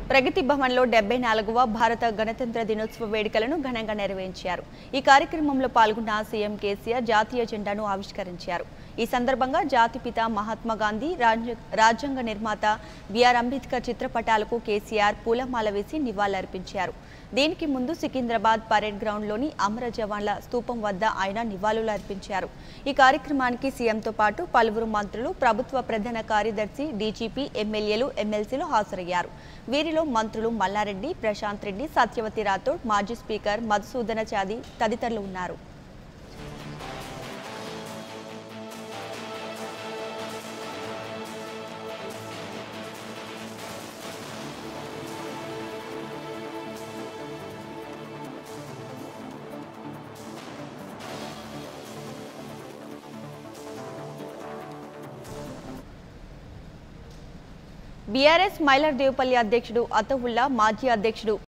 ప్రగతి భవన్లో డెబ్బై నాలుగవ భారత గణతంత్ర దినోత్సవ వేడుకలను ఘనంగా నిర్వహించారు ఈ కార్యక్రమంలో పాల్గొన్న సీఎం కేసీఆర్ జాతీయ జెండాను ఆవిష్కరించారు ఈ సందర్భంగా జాతిపిత మహాత్మా గాంధీ రాజ్య- రాజ్యాంగ నిర్మాత బిఆర్ అంబేద్కర్ చిత్రపటాలకు కేసీఆర్ పూలమాల వేసి నివాళులర్పించారు దీనికి ముందు సికింద్రాబాద్ పరేడ్ గ్రౌండ్లోని అమర జవాన్ల స్తూపం వద్ద ఆయన నివాళులు అర్పించారు ఈ కార్యక్రమానికి సీఎంతో పాటు పలువురు మంత్రులు ప్రభుత్వ ప్రధాన కార్యదర్శి డీజీపీ ఎమ్మెల్యేలు ఎమ్మెల్సీలు హాజరయ్యారు వీరిలో మంత్రులు మల్లారెడ్డి ప్రశాంత్ రెడ్డి సత్యవతి రాథోడ్ మాజీ స్పీకర్ మధుసూదన చాది తదితరులు ఉన్నారు బీఆర్ఎస్ మైలర్ దేవపల్లి అధ్యక్షుడు అతవుల్లా మాజీ అధ్యక్షుడు